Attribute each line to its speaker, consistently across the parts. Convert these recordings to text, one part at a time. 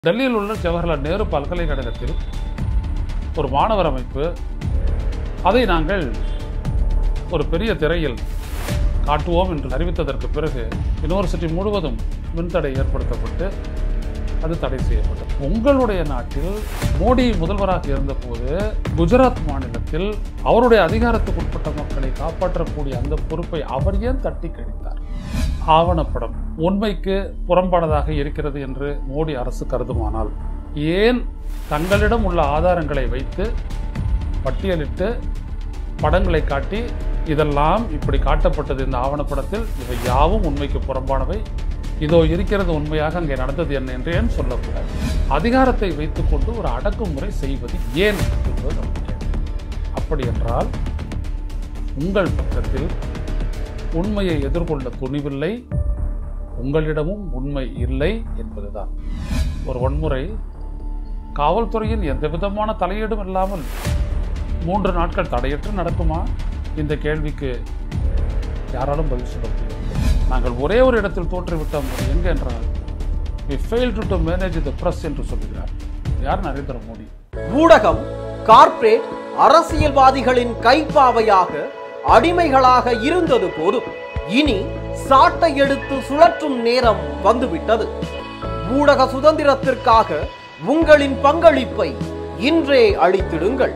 Speaker 1: டெல்லியில் உள்ள ஜவஹர்லால் நேரு பல்கலைக்கழகத்தில் ஒரு மாணவர் அமைப்பு அதை நாங்கள் ஒரு பெரிய திரையில் காட்டுவோம் என்று அறிவித்ததற்கு பிறகு யுனிவர்சிட்டி முழுவதும் மின்தடை ஏற்படுத்தப்பட்டு அது தடை செய்யப்பட்டது உங்களுடைய நாட்டில் மோடி முதல்வராக இருந்தபோது குஜராத் மாநிலத்தில் அவருடைய அதிகாரத்துக்குட்பட்ட மக்களை காப்பாற்றக்கூடிய அந்த பொறுப்பை அவர் ஏன் தட்டி கழித்தார் ஆவணப்படம் உண்மைக்கு புறம்பானதாக இருக்கிறது என்று மோடி அரசு கருதுமானால் ஏன் தங்களிடம் உள்ள ஆதாரங்களை வைத்து பட்டியலிட்டு படங்களை காட்டி இதெல்லாம் இப்படி காட்டப்பட்டது இந்த ஆவணப்படத்தில் இவை யாவும் உண்மைக்கு புறம்பானவை இதோ இருக்கிறது உண்மையாக அங்கே நடந்தது என்ன என்று ஏன் சொல்லக்கூடாது அதிகாரத்தை வைத்துக்கொண்டு ஒரு அடக்குமுறை செய்வது ஏன் என்பது நமக்கு கேள்வி. அப்படி என்றால் உங்கள் பக்கத்தில் உண்மையை எதிர்கொள்ள துணிவில்லை உங்களிடமும் உண்மை இல்லை என்பதுதான் ஒரு வன்முறை காவல்துறையின் எந்த விதமான தலையீடும் இல்லாமல் மூன்று நாட்கள் தடையற்று நடக்குமா இந்த கேள்விக்கு யாராலும் பதில் சொல்ல முடியாது நாங்கள் ஒரே ஒரு இடத்தில் தோற்றுவிட்டோம் அது எங்க என்றால் we failed to manage the press என்று சொல்லுகிறார் யார் நரேந்திர மோடி
Speaker 2: ஊடகம் கார்ப்பரேட் அரசியல்வாதிகளின் கைப்பாவையாக அடிமைகளாக இருந்தது போதும் இனி சாட்டை எடுத்து சுழற்றும் நேரம் வந்துவிட்டது ஊடக சுதந்திரத்திற்காக உங்களின் பங்களிப்பை இன்றே அளித்திடுங்கள்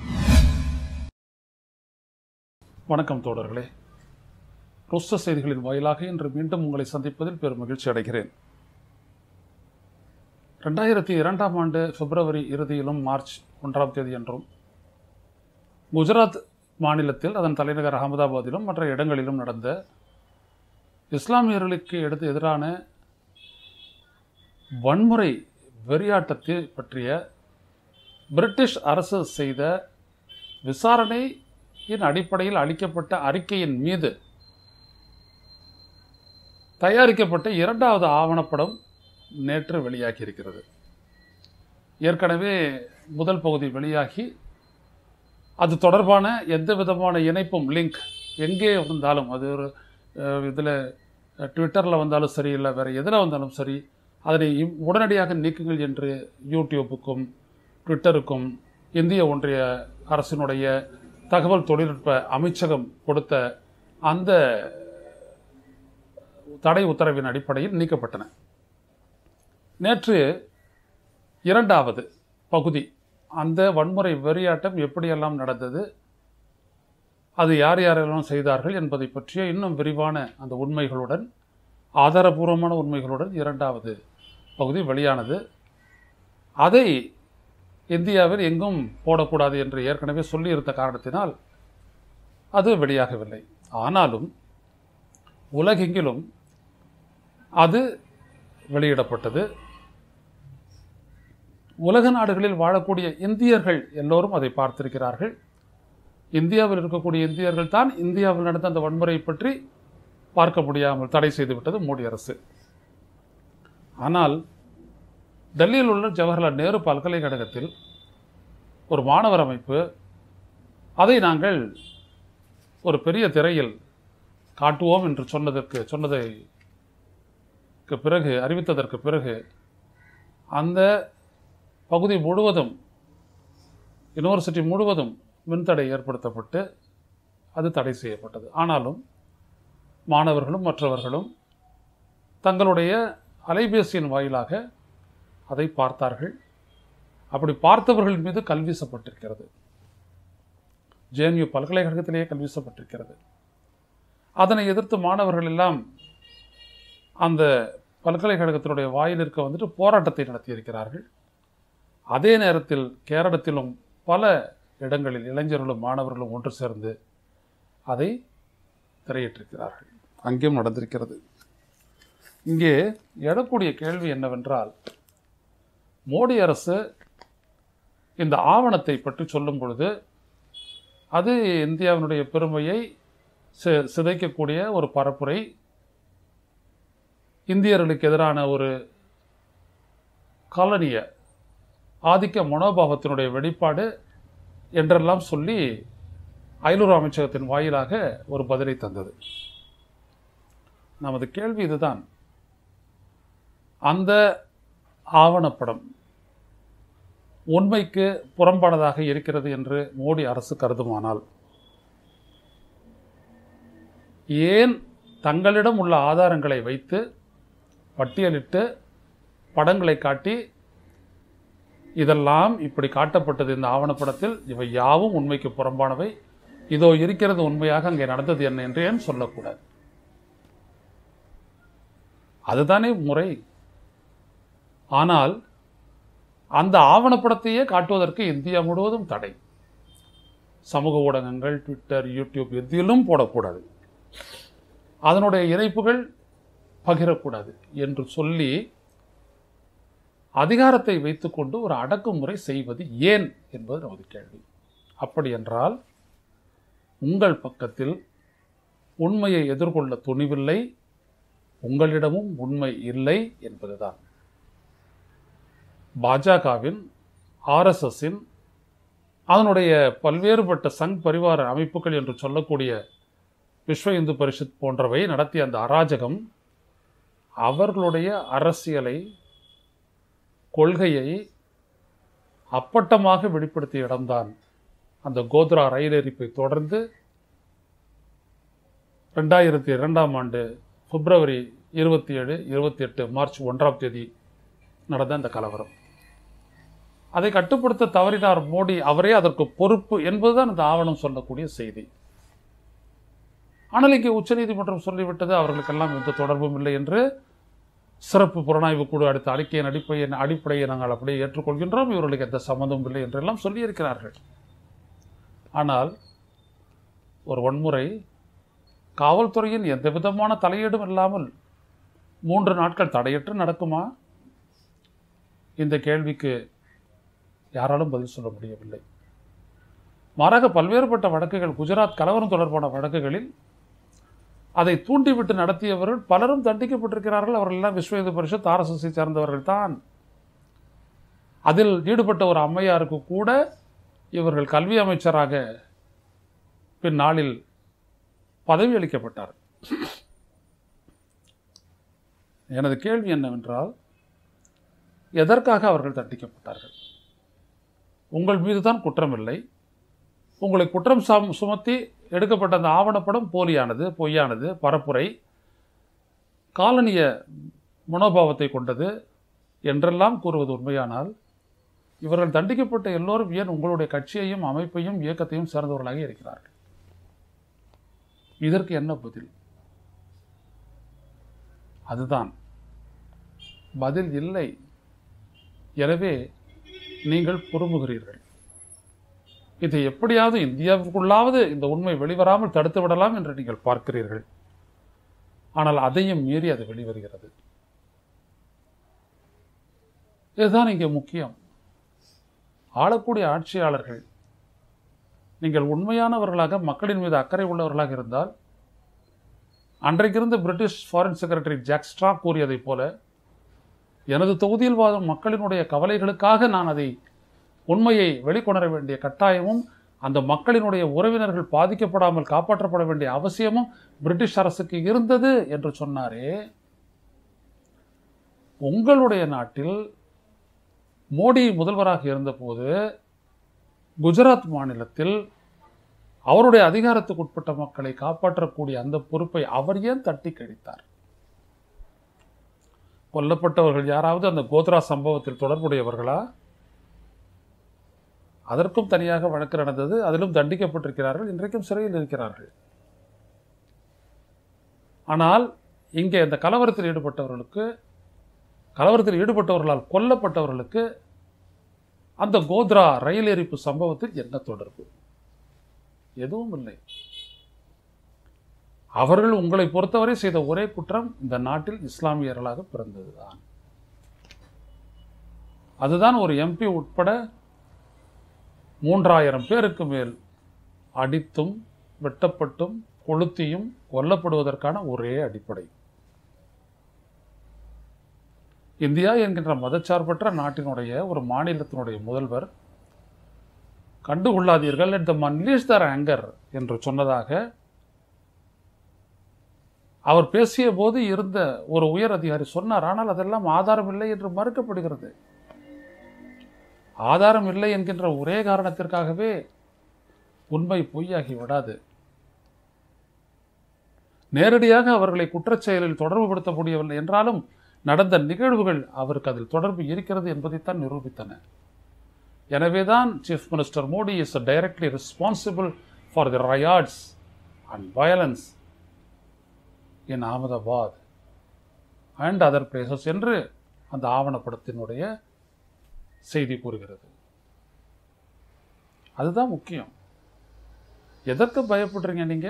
Speaker 1: வணக்கம் தோழர்களே ருஷ்ட செய்திகளின் வாயிலாக இன்று மீண்டும் உங்களை சந்திப்பதில் பெரும் மகிழ்ச்சி அடைகிறேன் ரெண்டாயிரத்தி இரண்டாம் ஆண்டு பிப்ரவரி இறுதியிலும் மார்ச் ஒன்றாம் தேதி என்றும் குஜராத் மாநிலத்தில் அதன் தலைநகர் அகமதாபாத்திலும் மற்ற இடங்களிலும் நடந்த இஸ்லாமியர்களுக்கு எடுத்து எதிரான வன்முறை வெறியாட்டத்தை பற்றிய பிரிட்டிஷ் அரசு செய்த விசாரணையின் அடிப்படையில் அளிக்கப்பட்ட அறிக்கையின் மீது தயாரிக்கப்பட்ட இரண்டாவது ஆவணப்படம் நேற்று வெளியாகி இருக்கிறது ஏற்கனவே முதல் பகுதி வெளியாகி அது தொடர்பான எந்த விதமான இணைப்பும் லிங்க் எங்கே வந்தாலும் அது ஒரு இதில் ட்விட்டரில் வந்தாலும் சரி இல்லை வேறு எதில் வந்தாலும் சரி அதனை இம்- உடனடியாக நீக்குங்கள் என்று யூடியூப்புக்கும் ட்விட்டருக்கும் இந்திய ஒன்றிய அரசினுடைய தகவல் தொழில்நுட்ப அமைச்சகம் கொடுத்த அந்த தடை உத்தரவின் அடிப்படையில் நீக்கப்பட்டன நேற்று இரண்டாவது பகுதி அந்த வன்முறை வெறியாட்டம் எப்படியெல்லாம் நடந்தது அது யார் யாரெல்லாம் செய்தார்கள் என்பதை பற்றிய இன்னும் விரிவான அந்த உண்மைகளுடன் ஆதாரபூர்வமான உண்மைகளுடன் இரண்டாவது பகுதி வெளியானது அதை இந்தியாவில் எங்கும் போடக்கூடாது என்று ஏற்கனவே சொல்லியிருந்த காரணத்தினால் அது வெளியாகவில்லை ஆனாலும் உலகெங்கிலும் அது வெளியிடப்பட்டது உலக நாடுகளில் வாழக்கூடிய இந்தியர்கள் எல்லோரும் அதை பார்த்திருக்கிறார்கள் இந்தியாவில் இருக்கக்கூடிய இந்தியர்கள் தான் இந்தியாவில் நடந்த அந்த வன்முறை பற்றி பார்க்க முடியாமல் தடை செய்துவிட்டது மோடி அரசு ஆனால் டெல்லியில் உள்ள ஜவஹர்லால் நேரு பல்கலைக்கழகத்தில் ஒரு மாணவர் அமைப்பு அதை நாங்கள் ஒரு பெரிய திரையில் காட்டுவோம் என்று சொன்னதற்கு சொன்னதை க்கு பிறகு அறிவித்ததற்கு பிறகு அந்த பகுதி முழுவதும் யுனிவர்சிட்டி முழுவதும் மின்தடை ஏற்படுத்தப்பட்டு அது தடை செய்யப்பட்டது ஆனாலும் மாணவர்களும் மற்றவர்களும் தங்களுடைய அலைபேசியின் வாயிலாக அதை பார்த்தார்கள் அப்படி பார்த்தவர்கள் மீது கல்வீசப்பட்டிருக்கிறது ஜேஎன்யூ பல்கலைக்கழகத்திலேயே கல்வீசப்பட்டிருக்கிறது அதனை எதிர்த்து மாணவர்கள் எல்லாம் அந்த பல்கலைக்கழகத்தினுடைய வாயிலிருக்க வந்துட்டு போராட்டத்தை நடத்தியிருக்கிறார்கள் அதே நேரத்தில் கேரளத்திலும் பல இடங்களில் இளைஞர்களும் மாணவர்களும் ஒன்று சேர்ந்து அதை திரையிட்டிருக்கிறார்கள் அங்கேயும் நடந்திருக்கிறது இங்கே எழக்கூடிய கேள்வி என்னவென்றால் மோடி அரசு இந்த ஆவணத்தை பற்றி சொல்லும் பொழுது அது இந்தியாவினுடைய பெருமையை சி- சிதைக்கக்கூடிய ஒரு பரப்புரை இந்தியர்களுக்கு எதிரான ஒரு காலனிய ஆதிக்க மனோபாவத்தினுடைய வெளிப்பாடு என்றெல்லாம் சொல்லி அயலுறவு அமைச்சகத்தின் வாயிலாக ஒரு பதிலை தந்தது நமது கேள்வி இதுதான் அந்த ஆவணப்படம் உண்மைக்கு புறம்பானதாக இருக்கிறது என்று மோடி அரசு கருதுமானால் ஏன் தங்களிடம் உள்ள ஆதாரங்களை வைத்து பட்டியலிட்டு படங்களை காட்டி இதெல்லாம் இப்படி காட்டப்பட்டது இந்த ஆவணப்படத்தில் இவை யாவும் உண்மைக்கு புறம்பானவை இதோ இருக்கிறது உண்மையாக அங்கே நடந்தது என்ன என்று ஏன் சொல்லக்கூடாது அதுதானே முறை ஆனால் அந்த ஆவணப்படத்தையே காட்டுவதற்கு இந்தியா முழுவதும் தடை சமூக ஊடகங்கள் ட்விட்டர் யூடியூப் எதிலும் போடக்கூடாது அதனுடைய இணைப்புகள் பகிரக்கூடாது என்று சொல்லி அதிகாரத்தை வைத்துக்கொண்டு ஒரு அடக்குமுறை செய்வது ஏன் என்பது நமது கேள்வி அப்படி என்றால் உங்கள் பக்கத்தில் உண்மையை எதிர்கொள்ள துணிவில்லை உங்களிடமும் உண்மை இல்லை என்பதுதான் பாஜகவின் ஆர்எஸ்எஸ்ஸின் அதனுடைய பல்வேறுபட்ட சங் பரிவார அமைப்புகள் என்று சொல்லக்கூடிய விஸ்வ இந்து பரிஷத் போன்றவை நடத்திய அந்த அராஜகம் அவர்களுடைய அரசியலை கொள்கையை அப்பட்டமாக வெளிப்படுத்திய இடம்தான் அந்த கோத்ரா ரயில் எரிப்பை தொடர்ந்து ரெண்டாயிரத்தி இரண்டாம் ஆண்டு பிப்ரவரி இருபத்தி ஏழு இருபத்தி எட்டு மார்ச் ஒன்றாம் தேதி நடந்த அந்த கலவரம் அதை கட்டுப்படுத்த தவறினார் மோடி அவரே அதற்கு பொறுப்பு என்பதுதான் இந்த ஆவணம் சொல்லக்கூடிய செய்தி ஆனால் இங்கே உச்சநீதிமன்றம் சொல்லிவிட்டது அவர்களுக்கெல்லாம் எந்த தொடர்பும் இல்லை என்று சிறப்பு புலனாய்வு குழு அடுத்த அறிக்கையின் அடிப்படையை அடிப்படையை நாங்கள் அப்படியே ஏற்றுக்கொள்கின்றோம் இவர்களுக்கு எந்த சம்மந்தமும் இல்லை என்றெல்லாம் சொல்லியிருக்கிறார்கள் ஆனால் ஒரு வன்முறை காவல்துறையின் எந்த விதமான தலையீடும் இல்லாமல் மூன்று நாட்கள் தடையற்று நடக்குமா இந்த கேள்விக்கு யாராலும் பதில் சொல்ல முடியவில்லை மாறாக பல்வேறுபட்ட வழக்குகள் குஜராத் கலவரம் தொடர்பான வழக்குகளில் அதை தூண்டிவிட்டு நடத்தியவர்கள் பலரும் தண்டிக்கப்பட்டிருக்கிறார்கள் அவர்கள் எல்லாம் விஸ்வ இந்து பரிஷத் ஆர்எஸ்எஸ்ஐ சேர்ந்தவர்கள் தான் அதில் ஈடுபட்ட ஒரு அம்மையாருக்கு கூட இவர்கள் கல்வி அமைச்சராக பின்னாளில் பதவி அளிக்கப்பட்டார் எனது கேள்வி என்னவென்றால் எதற்காக அவர்கள் தண்டிக்கப்பட்டார்கள் உங்கள் மீது தான் குற்றமில்லை உங்களை குற்றம் சாம் சுமத்தி எடுக்கப்பட்ட அந்த ஆவணப்படம் போலியானது பொய்யானது பரப்புரை காலனிய மனோபாவத்தை கொண்டது என்றெல்லாம் கூறுவது உண்மையானால் இவர்கள் தண்டிக்கப்பட்ட எல்லோரும் ஏன் உங்களுடைய கட்சியையும் அமைப்பையும் இயக்கத்தையும் சேர்ந்தவர்களாக இருக்கிறார்கள் இதற்கு என்ன பதில் அதுதான் பதில் இல்லை எனவே நீங்கள் பொறுமுகிறீர்கள் இதை எப்படியாவது இந்தியாவுக்குள்ளாவது இந்த உண்மை வெளிவராமல் தடுத்து விடலாம் என்று நீங்கள் பார்க்கிறீர்கள் ஆனால் அதையும் மீறி அது வெளிவருகிறது இதுதான் இங்கே முக்கியம் ஆளக்கூடிய ஆட்சியாளர்கள் நீங்கள் உண்மையானவர்களாக மக்களின் மீது அக்கறை உள்ளவர்களாக இருந்தால் அன்றைக்கிருந்த பிரிட்டிஷ் ஃபாரின் செக்ரட்டரி ஜாக்ஸ்ட்ரா கூறியதைப் போல எனது தொகுதியில் வாழும் மக்களினுடைய கவலைகளுக்காக நான் அதை உண்மையை வெளிக்கொணர வேண்டிய கட்டாயமும் அந்த மக்களினுடைய உறவினர்கள் பாதிக்கப்படாமல் காப்பாற்றப்பட வேண்டிய அவசியமும் பிரிட்டிஷ் அரசுக்கு இருந்தது என்று சொன்னாரே உங்களுடைய நாட்டில் மோடி முதல்வராக இருந்தபோது குஜராத் மாநிலத்தில் அவருடைய அதிகாரத்துக்கு உட்பட்ட மக்களை காப்பாற்றக்கூடிய அந்த பொறுப்பை அவர் ஏன் தட்டி கழித்தார் கொல்லப்பட்டவர்கள் யாராவது அந்த கோத்ரா சம்பவத்தில் தொடர்புடையவர்களா அதற்கும் தனியாக வழக்கு நடந்தது அதிலும் தண்டிக்கப்பட்டிருக்கிறார்கள் இன்றைக்கும் சிறையில் இருக்கிறார்கள் ஆனால் இங்கே இந்த கலவரத்தில் ஈடுபட்டவர்களுக்கு கலவரத்தில் ஈடுபட்டவர்களால் கொல்லப்பட்டவர்களுக்கு அந்த கோத்ரா ரயில் எரிப்பு சம்பவத்தில் என்ன தொடர்பு எதுவும் இல்லை அவர்கள் உங்களை பொறுத்தவரை செய்த ஒரே குற்றம் இந்த நாட்டில் இஸ்லாமியர்களாக பிறந்ததுதான் அதுதான் ஒரு எம்பி உட்பட மூன்றாயிரம் பேருக்கு மேல் அடித்தும் வெட்டப்பட்டும் கொளுத்தியும் கொல்லப்படுவதற்கான ஒரே அடிப்படை இந்தியா என்கின்ற மதச்சார்பற்ற நாட்டினுடைய ஒரு மாநிலத்தினுடைய முதல்வர் கண்டுகொள்ளாதீர்கள் அட் த மன்லீஸ் தர் ஆங்கர் என்று சொன்னதாக அவர் பேசிய போது இருந்த ஒரு உயர் அதிகாரி சொன்னார் ஆனால் அதெல்லாம் ஆதாரம் இல்லை என்று மறுக்கப்படுகிறது ஆதாரம் இல்லை என்கின்ற ஒரே காரணத்திற்காகவே உண்மை பொய்யாகி விடாது நேரடியாக அவர்களை குற்றச்செயலில் தொடர்புபடுத்த முடியவில்லை என்றாலும் நடந்த நிகழ்வுகள் அவருக்கு அதில் தொடர்பு இருக்கிறது என்பதைத்தான் நிரூபித்தன எனவேதான் chief minister Modi is directly responsible for the riots and violence in Ahmedabad and other places என்று அந்த ஆவணப்படத்தினுடைய செய்தி கூறுகிறது அதுதான் முக்கியம் எதற்கு பயப்படுறீங்க நீங்க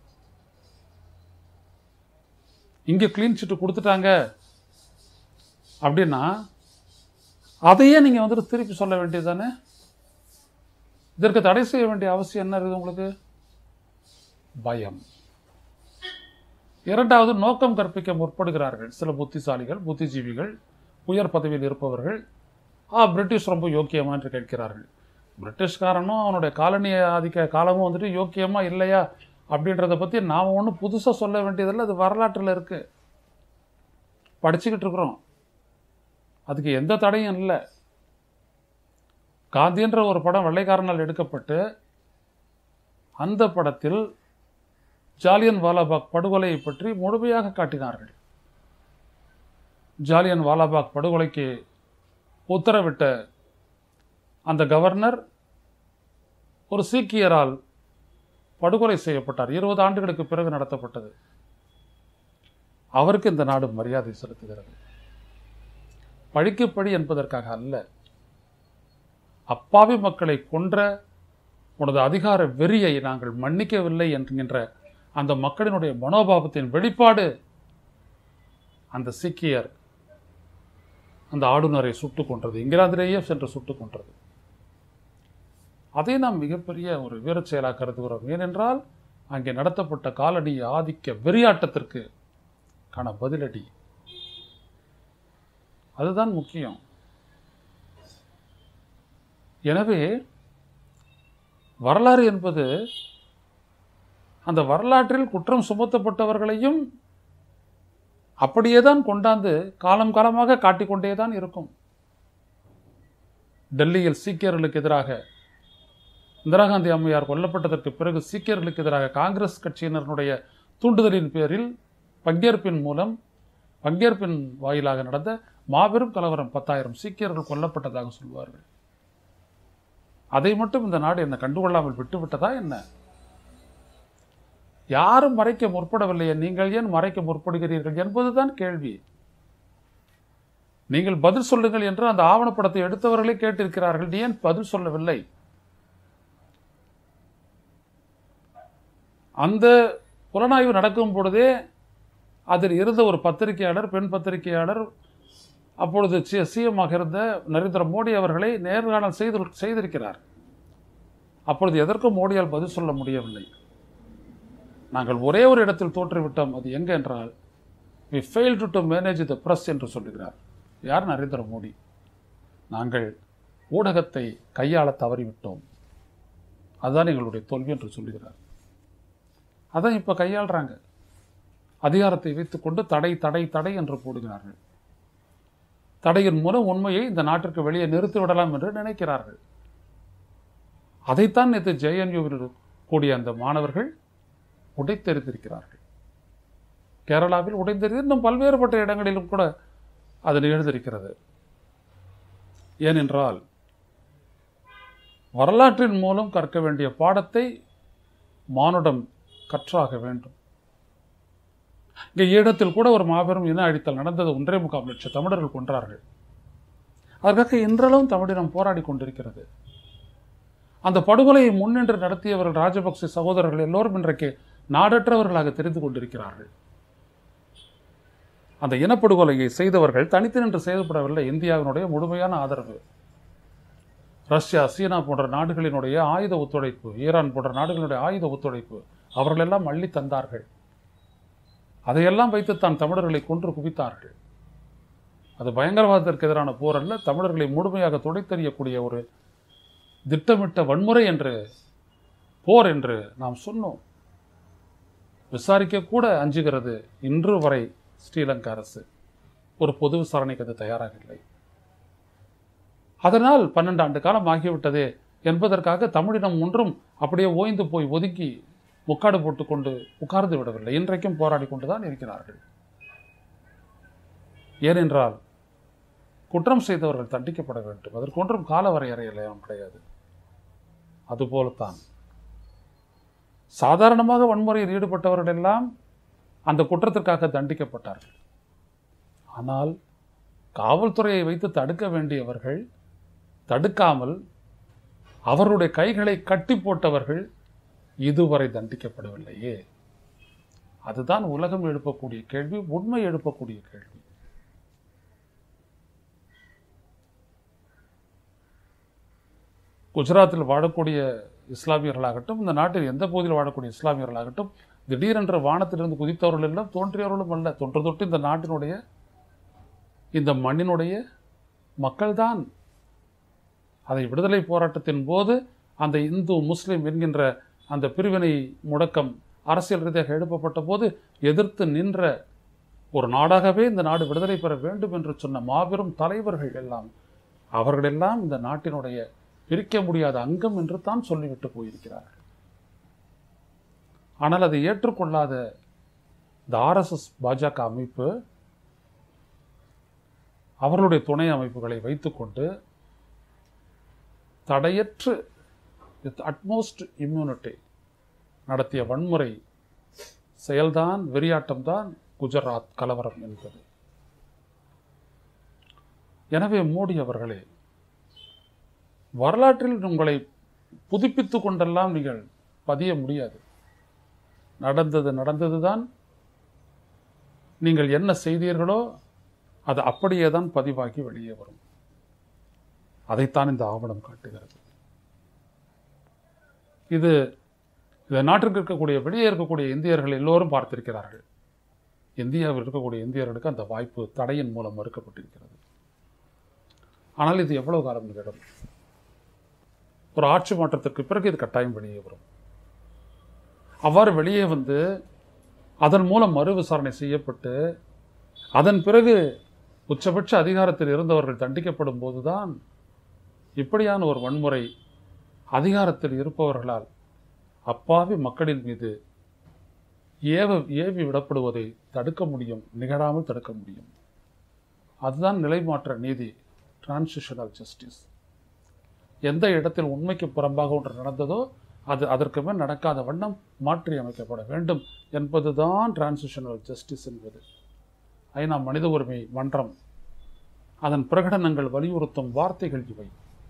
Speaker 1: இங்க க்ளீன் சீட்டு கொடுத்துட்டாங்க அப்படின்னா அதையே நீங்க வந்துட்டு திருப்பி சொல்ல வேண்டியதுதானே இதற்கு தடை செய்ய வேண்டிய அவசியம் என்ன இருக்குது உங்களுக்கு பயம் இரண்டாவது நோக்கம் கற்பிக்க முற்படுகிறார்கள் சில புத்திசாலிகள் புத்திஜீவிகள் உயர் பதவியில் இருப்பவர்கள் ஆ பிரிட்டிஷ் ரொம்ப யோக்கியமா என்று கேட்கிறார்கள் பிரிட்டிஷ்காரனும் அவனுடைய காலனி ஆதிக்க காலமும் வந்துட்டு யோக்கியமா இல்லையா அப்படின்றத பற்றி நாம் ஒன்றும் புதுசாக சொல்ல வேண்டியதில்லை அது வரலாற்றில் இருக்கு படிச்சுக்கிட்டு இருக்கிறோம் அதுக்கு எந்த தடையும் இல்லை காந்தின்ற ஒரு படம் வெள்ளைக்காரனால் எடுக்கப்பட்டு அந்த படத்தில் ஜாலியன் வாலாபாக் படுகொலையை பற்றி முழுமையாக காட்டினார்கள் ஜாலியன் வாலாபாக் படுகொலைக்கு உத்தரவிட்ட அந்த கவர்னர் ஒரு சீக்கியரால் படுகொலை செய்யப்பட்டார் இருபது ஆண்டுகளுக்கு பிறகு நடத்தப்பட்டது அவருக்கு இந்த நாடு மரியாதை செலுத்துகிறது பழிக்கு பழி என்பதற்காக அல்ல அப்பாவி மக்களை கொன்ற உனது அதிகார வெறியை நாங்கள் மன்னிக்கவில்லை என்கின்ற அந்த மக்களினுடைய மனோபாவத்தின் வெளிப்பாடு அந்த சீக்கியர் அந்த ஆளுநரை சுட்டுக் கொன்றது இங்கிலாந்திலேயே சென்று சுட்டுக் கொன்றது அதை நாம் மிகப்பெரிய ஒரு வீரச் செயலாக கருதுகிறோம் ஏனென்றால் அங்கே நடத்தப்பட்ட காலனி ஆதிக்க வெறியாட்டத்திற்கு கான பதிலடி அதுதான் முக்கியம் எனவே வரலாறு என்பது அந்த வரலாற்றில் குற்றம் சுமத்தப்பட்டவர்களையும் அப்படியே தான் கொண்டாந்து காலம் காலமாக காட்டிக்கொண்டே தான் இருக்கும் டெல்லியில் சீக்கியர்களுக்கு எதிராக இந்திரா காந்தி அம்மையார் கொல்லப்பட்டதற்கு பிறகு சீக்கியர்களுக்கு எதிராக காங்கிரஸ் கட்சியினருடைய தூண்டுதலின் பேரில் பங்கேற்பின் மூலம் பங்கேற்பின் வாயிலாக நடந்த மாபெரும் கலவரம் பத்தாயிரம் சீக்கியர்கள் கொல்லப்பட்டதாக சொல்வார்கள் அதை மட்டும் இந்த நாடு என்ன கண்டுகொள்ளாமல் விட்டுவிட்டதா என்ன யாரும் மறைக்க முற்படவில்லையே நீங்கள் ஏன் மறைக்க முற்படுகிறீர்கள் என்பதுதான் கேள்வி நீங்கள் பதில் சொல்லுங்கள் என்று அந்த ஆவணப்படத்தை எடுத்தவர்களே கேட்டிருக்கிறார்கள் நீ ஏன் பதில் சொல்லவில்லை அந்த புலனாய்வு நடக்கும் பொழுதே அதில் இருந்த ஒரு பத்திரிகையாளர் பெண் பத்திரிகையாளர் அப்பொழுது சிஎம்மாக இருந்த நரேந்திர மோடி அவர்களை நேர்காணல் செய்து செய்திருக்கிறார் அப்பொழுது எதற்கும் மோடியால் பதில் சொல்ல முடியவில்லை நாங்கள் ஒரே ஒரு இடத்தில் தோற்றுவிட்டோம் அது எங்கே என்றால் we fail to manage the press என்று சொல்லுகிறார் யார் நரேந்திர மோடி நாங்கள் ஊடகத்தை கையாள தவறிவிட்டோம் அதுதான் எங்களுடைய தோல்வி என்று சொல்லுகிறார் அதான் இப்போ கையாளுறாங்க அதிகாரத்தை வைத்துக்கொண்டு தடை தடை தடை என்று போடுகிறார்கள் தடையின் மூலம் உண்மையை இந்த நாட்டிற்கு வெளியே நிறுத்தி விடலாம் என்று நினைக்கிறார்கள் அதைத்தான் நேற்று ஜேஎன்யூவில் கூடிய அந்த மாணவர்கள் உடைத்தெறிந்திருக்கிறார்கள் கேரளாவில் உடைந்தெறி இன்னும் பல்வேறுபட்ட இடங்களிலும் கூட அது நிகழ்ந்திருக்கிறது ஏனென்றால் வரலாற்றின் மூலம் கற்க வேண்டிய பாடத்தை மானுடம் கற்றாக வேண்டும் இங்கே ஈழத்தில் கூட ஒரு மாபெரும் இன அழித்தல் நடந்தது ஒன்றே முக்கால் லட்சம் தமிழர்கள் கொன்றார்கள் அதற்காக இன்றளவும் தமிழினம் போராடி கொண்டிருக்கிறது அந்த படுகொலையை முன்னின்று நடத்தியவர்கள் ராஜபக்சே சகோதரர்கள் எல்லோரும் இன்றைக்கு நாடற்றவர்களாக தெரிந்து கொண்டிருக்கிறார்கள் அந்த இனப்படுகொலையை செய்தவர்கள் தனித்து நின்று செய்யப்படவில்லை இந்தியாவினுடைய முழுமையான ஆதரவு ரஷ்யா சீனா போன்ற நாடுகளினுடைய ஆயுத ஒத்துழைப்பு ஈரான் போன்ற நாடுகளுடைய ஆயுத ஒத்துழைப்பு அவர்களெல்லாம் அள்ளி தந்தார்கள் அதையெல்லாம் வைத்து தான் தமிழர்களை கொன்று குவித்தார்கள் அது பயங்கரவாதத்திற்கு எதிரான போர் அல்ல தமிழர்களை முழுமையாக துடைத்தெறியக்கூடிய ஒரு திட்டமிட்ட வன்முறை என்று போர் என்று நாம் சொன்னோம் விசாரிக்க கூட அஞ்சுகிறது இன்று வரை ஸ்ரீலங்கா அரசு ஒரு பொது விசாரணைக்கு அது தயாராக இல்லை அதனால் பன்னெண்டு ஆண்டு காலம் ஆகிவிட்டதே என்பதற்காக தமிழினம் ஒன்றும் அப்படியே ஓய்ந்து போய் ஒதுக்கி முக்காடு போட்டுக்கொண்டு உட்கார்ந்து விடவில்லை இன்றைக்கும் போராடி கொண்டுதான் இருக்கிறார்கள் ஏனென்றால் குற்றம் செய்தவர்கள் தண்டிக்கப்பட வேண்டும் அதற்கு ஒன்றும் கால வரையறையெல்லாம் கிடையாது அதுபோலத்தான் சாதாரணமாக வன்முறையில் ஈடுபட்டவர்கள் எல்லாம் அந்த குற்றத்திற்காக தண்டிக்கப்பட்டார்கள் ஆனால் காவல்துறையை வைத்து தடுக்க வேண்டியவர்கள் தடுக்காமல் அவருடைய கைகளை கட்டி போட்டவர்கள் இதுவரை தண்டிக்கப்படவில்லையே அதுதான் உலகம் எழுப்பக்கூடிய கேள்வி உண்மை எழுப்பக்கூடிய கேள்வி குஜராத்தில் வாழக்கூடிய இஸ்லாமியர்களாகட்டும் இந்த நாட்டில் எந்த பகுதியில் வாழக்கூடிய இஸ்லாமியர்களாகட்டும் திடீரென்று வானத்திலிருந்து குதித்தவர்கள் எல்லாம் தோன்றியவர்களும் அல்ல தொன்று தொட்டு இந்த நாட்டினுடைய இந்த மண்ணினுடைய மக்கள்தான் அதை விடுதலை போராட்டத்தின் போது அந்த இந்து முஸ்லிம் என்கின்ற அந்த பிரிவினை முடக்கம் அரசியல் ரீதியாக எழுப்பப்பட்ட போது எதிர்த்து நின்ற ஒரு நாடாகவே இந்த நாடு விடுதலை பெற வேண்டும் என்று சொன்ன மாபெரும் தலைவர்கள் எல்லாம் அவர்களெல்லாம் இந்த நாட்டினுடைய பிரிக்க முடியாத அங்கம் என்று தான் சொல்லிவிட்டு போயிருக்கிறார்கள் ஆனால் அதை ஏற்றுக்கொள்ளாத இந்த ஆர்எஸ்எஸ் பாஜக அமைப்பு அவர்களுடைய துணை அமைப்புகளை வைத்துக்கொண்டு தடையற்று வித் அட்மோஸ்ட் இம்யூனிட்டி நடத்திய வன்முறை செயல்தான் வெறியாட்டம்தான் குஜராத் கலவரம் என்பது எனவே மோடி அவர்களே வரலாற்றில் உங்களை புதுப்பித்து கொண்டெல்லாம் நீங்கள் பதிய முடியாது நடந்தது நடந்ததுதான் நீங்கள் என்ன செய்தீர்களோ அது அப்படியே தான் பதிவாகி வெளியே வரும் அதைத்தான் இந்த ஆவணம் காட்டுகிறது இது இந்த நாட்டிற்கு இருக்கக்கூடிய வெளியே இருக்கக்கூடிய இந்தியர்கள் எல்லோரும் பார்த்திருக்கிறார்கள் இந்தியாவில் இருக்கக்கூடிய இந்தியர்களுக்கு அந்த வாய்ப்பு தடையின் மூலம் மறுக்கப்பட்டிருக்கிறது ஆனால் இது எவ்வளவு காலம் நிகழும் ஒரு ஆட்சி மாற்றத்திற்கு பிறகு இது கட்டாயம் வெளியே வரும் அவ்வாறு வெளியே வந்து அதன் மூலம் மறு விசாரணை செய்யப்பட்டு அதன் பிறகு உச்சபட்ச அதிகாரத்தில் இருந்தவர்கள் தண்டிக்கப்படும் போதுதான் இப்படியான ஒரு வன்முறை அதிகாரத்தில் இருப்பவர்களால் அப்பாவி மக்களின் மீது ஏவ ஏவி விடப்படுவதை தடுக்க முடியும் நிகழாமல் தடுக்க முடியும் அதுதான் நிலைமாற்ற நீதி டிரான்சிஷனல் ஜஸ்டிஸ் எந்த இடத்தில் உண்மைக்கு புறம்பாக ஒன்று நடந்ததோ அது அதற்கு மேல் நடக்காத வண்ணம் மாற்றி அமைக்கப்பட வேண்டும் என்பதுதான் டிரான்சிஷனல் ஜஸ்டிஸ் என்பது ஐநா மனித உரிமை மன்றம் அதன் பிரகடனங்கள் வலியுறுத்தும் வார்த்தைகள் இவை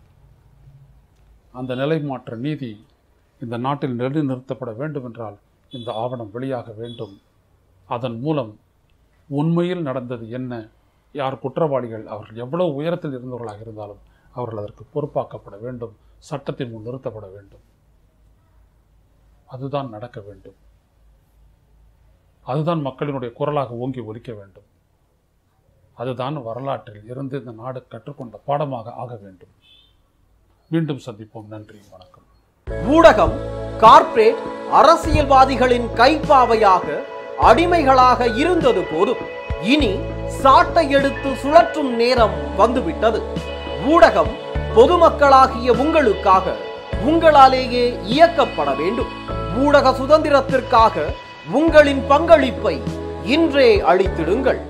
Speaker 1: அந்த நிலைமாற்ற நீதி இந்த நாட்டில் நிலைநிறுத்தப்பட வேண்டும் என்றால் இந்த ஆவணம் வெளியாக வேண்டும் அதன் மூலம் உண்மையில் நடந்தது என்ன யார் குற்றவாளிகள் அவர்கள் எவ்வளவு உயரத்தில் இருந்தவர்களாக இருந்தாலும் அவர்கள் அதற்கு பொறுப்பாக்கப்பட வேண்டும் சட்டத்தின் முன் நிறுத்தப்பட வேண்டும் அதுதான் நடக்க வேண்டும் அதுதான் மக்களினுடைய குரலாக ஓங்கி ஒலிக்க வேண்டும் அதுதான் வரலாற்றில் இருந்து இந்த நாடு கற்றுக்கொண்ட பாடமாக ஆக வேண்டும் மீண்டும் சந்திப்போம் நன்றி வணக்கம்
Speaker 2: ஊடகம் கார்ப்பரேட் அரசியல்வாதிகளின் கைப்பாவையாக அடிமைகளாக இருந்தது போதும் இனி சாட்டை எடுத்து சுழற்றும் நேரம் வந்துவிட்டது ஊடகம் பொதுமக்களாகிய உங்களுக்காக உங்களாலேயே இயக்கப்பட வேண்டும் ஊடக சுதந்திரத்திற்காக உங்களின் பங்களிப்பை இன்றே அளித்திடுங்கள்